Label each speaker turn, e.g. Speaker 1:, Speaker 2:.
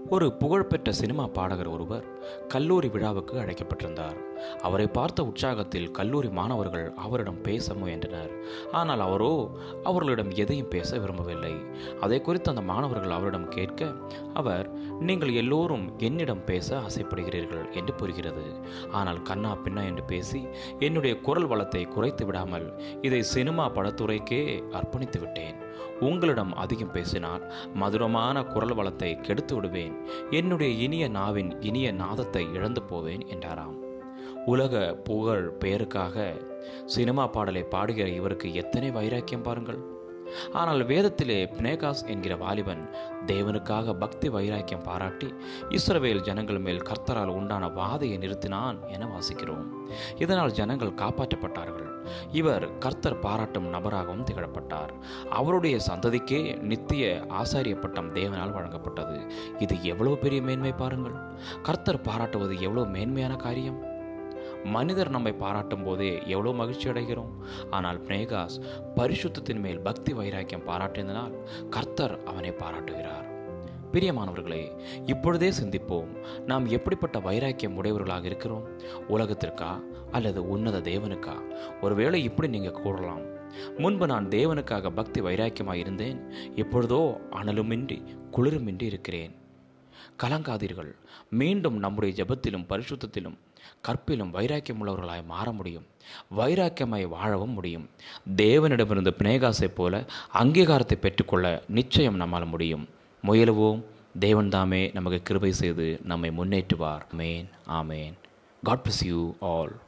Speaker 1: ஒரு புகழ்பெற்ற சினிமா பாடகர் ஒருவர் கல்லூரி விழாவுக்கு அழைக்கப்பட்டிருந்தார் அவரை பார்த்த உற்சாகத்தில் கல்லூரி மாணவர்கள் அவரிடம் பேச முயன்றனர் ஆனால் அவரோ அவர்களிடம் எதையும் பேச விரும்பவில்லை அதை குறித்து அந்த மாணவர்கள் அவரிடம் கேட்க அவர் நீங்கள் எல்லோரும் என்னிடம் பேச ஆசைப்படுகிறீர்கள் என்று புரிகிறது ஆனால் கண்ணா பின்னா என்று பேசி என்னுடைய குரல் வளத்தை குறைத்து விடாமல் இதை சினிமா படத்துறைக்கே அர்ப்பணித்து விட்டேன் உங்களிடம் அதிகம் பேசினால் மதுரமான குரல் வளத்தை கெடுத்து விடுவேன் என்னுடைய இனிய நாவின் இனிய நாதத்தை இழந்து போவேன் என்றாராம் உலக புகழ் பெயருக்காக சினிமா பாடலை பாடுகிற இவருக்கு எத்தனை வைராக்கியம் பாருங்கள் ஆனால் வேதத்திலே பினேகாஸ் என்கிற வாலிபன் தேவனுக்காக பக்தி வைராக்கியம் பாராட்டி இஸ்ரவேல் ஜனங்கள் மேல் கர்த்தரால் உண்டான வாதையை நிறுத்தினான் என வாசிக்கிறோம் இதனால் ஜனங்கள் காப்பாற்றப்பட்டார்கள் இவர் கர்த்தர் பாராட்டும் நபராகவும் திகழப்பட்டார் அவருடைய சந்ததிக்கே நித்திய ஆசாரிய பட்டம் தேவனால் வழங்கப்பட்டது இது எவ்வளவு பெரிய மேன்மை பாருங்கள் கர்த்தர் பாராட்டுவது எவ்வளவு மேன்மையான காரியம் மனிதர் நம்மை பாராட்டும் போதே எவ்வளோ மகிழ்ச்சி அடைகிறோம் ஆனால் பிரேகாஸ் பரிசுத்தத்தின் மேல் பக்தி வைராக்கியம் பாராட்டியதனால் கர்த்தர் அவனை பாராட்டுகிறார் பிரியமானவர்களே இப்பொழுதே சிந்திப்போம் நாம் எப்படிப்பட்ட வைராக்கியம் உடையவர்களாக இருக்கிறோம் உலகத்திற்கா அல்லது உன்னத தேவனுக்கா ஒருவேளை இப்படி நீங்கள் கூறலாம் முன்பு நான் தேவனுக்காக பக்தி வைராக்கியமாக இருந்தேன் இப்பொழுதோ அனலுமின்றி குளிருமின்றி இருக்கிறேன் கலங்காதீர்கள் மீண்டும் நம்முடைய ஜெபத்திலும் பரிசுத்தத்திலும் கற்பிலும் வைராக்கியம் உள்ளவர்களாய் மாற முடியும் வைராக்கியமாய் வாழவும் முடியும் தேவனிடமிருந்து பினேகாசைப் போல அங்கீகாரத்தை பெற்றுக்கொள்ள நிச்சயம் நம்மால் முடியும் முயலுவோம் தேவன் தாமே நமக்கு கிருபை செய்து நம்மை முன்னேற்றுவார் ஆமேன் ஆமேன் காட் பிளஸ் யூ ஆல்